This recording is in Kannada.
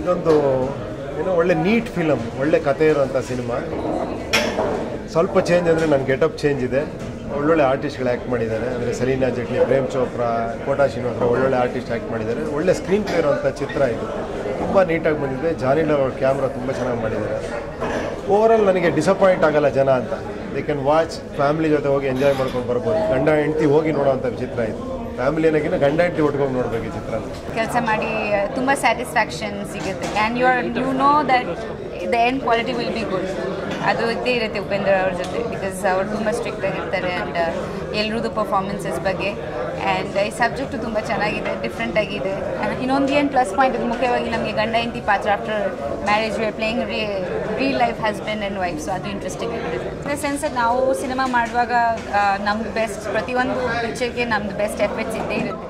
ಇದೊಂದು ಏನೋ ಒಳ್ಳೆ ನೀಟ್ ಫಿಲಮ್ ಒಳ್ಳೆ ಕತೆ ಇರೋಂಥ ಸಿನಿಮಾ ಸ್ವಲ್ಪ ಚೇಂಜ್ ಅಂದರೆ ನನ್ನ ಗೆಟಪ್ ಚೇಂಜ್ ಇದೆ ಒಳ್ಳೊಳ್ಳೆ ಆರ್ಟಿಸ್ಟ್ಗಳು ಆ್ಯಕ್ಟ್ ಮಾಡಿದ್ದಾರೆ ಅಂದರೆ ಸಲೀನಾ ಜಟ್ಲಿ ಪ್ರೇಮ್ ಚೋಪ್ರಾ ಕೋಟಾ ಶ್ರೀನಿವಾಸ ಒಳ್ಳೊಳ್ಳೆ ಆರ್ಟಿಸ್ಟ್ ಆ್ಯಕ್ಟ್ ಮಾಡಿದ್ದಾರೆ ಒಳ್ಳೆ ಸ್ಕ್ರೀನ್ ಪ್ಲೇ ಇರೋಂಥ ಚಿತ್ರ ಇದು ತುಂಬ ನೀಟಾಗಿ ಬಂದಿದೆ ಜಾನಿಲ್ ಅವ್ರ ಕ್ಯಾಮ್ರಾ ತುಂಬ ಚೆನ್ನಾಗಿ ಮಾಡಿದ್ದಾರೆ ಓವರಾಲ್ ನನಗೆ ಡಿಸಪಾಯಿಂಟ್ ಆಗಲ್ಲ ಜನ ಅಂತ ದೇ ಕ್ಯಾನ್ ವಾಚ್ ಫ್ಯಾಮಿಲಿ ಜೊತೆ ಹೋಗಿ ಎಂಜಾಯ್ ಮಾಡ್ಕೊಂಡು ಬರ್ಬೋದು ಗಂಡ ಹೆಂಡತಿ ಹೋಗಿ ನೋಡೋವಂಥ ಚಿತ್ರ ಇದು ಫ್ಯಾಮಿಲಿ ಏನಾಗಿನ ಗಂಡ ಹೆಂಡತಿ ಒಟ್ಕೊಂಡು ನೋಡ್ಬೇಕು ಈ ಚಿತ್ರನ ಕೆಲಸ ಮಾಡಿ ತುಂಬ ಸ್ಯಾಟಿಸ್ಫ್ಯಾಕ್ಷನ್ ಸಿಗುತ್ತೆ and you are you know that the end quality will be good ಅದು ಇದ್ದೇ ಇರುತ್ತೆ ಉಪೇಂದ್ರ ಅವ್ರ ಜೊತೆ ಬಿಕಾಸ್ ಅವ್ರು ತುಂಬ ಸ್ಟ್ರಿಕ್ಟ್ ಆಗಿರ್ತಾರೆ ಆ್ಯಂಡ್ ಎಲ್ರದ್ದು ಪರ್ಫಾರ್ಮೆನ್ಸಸ್ ಬಗ್ಗೆ ಆ್ಯಂಡ್ ಈ ಸಬ್ಜೆಕ್ಟು ತುಂಬ ಚೆನ್ನಾಗಿದೆ ಡಿಫ್ರೆಂಟ್ ಆಗಿದೆ ಆ್ಯಂಡ್ ಇನ್ನೊಂದು ಏನು ಪ್ಲಸ್ ಪಾಯಿಂಟ್ ಇದು ಮುಖ್ಯವಾಗಿ ನಮಗೆ ಗಂಡ ಹೆಂಡತಿ ಪಾತ್ರ after marriage we are playing ರೀ reel life husband and wife so ಅದು ಇಂಟ್ರೆಸ್ಟಿಂಗ್ ಆಗಿದೆ ಇನ್ ದ ಸೆನ್ಸ್ ನಾವು ಸಿನಿಮಾ ಮಾಡುವಾಗ ನಮ್ದು ಬೆಸ್ಟ್ ಪ್ರತಿಯೊಂದು ಪಿಕ್ಚರ್ಗೆ ನಮ್ದು ಬೆಸ್ಟ್ ಎಫೆಕ್ಟ್ಸ್ ಇದ್ದೇ ಇರುತ್ತೆ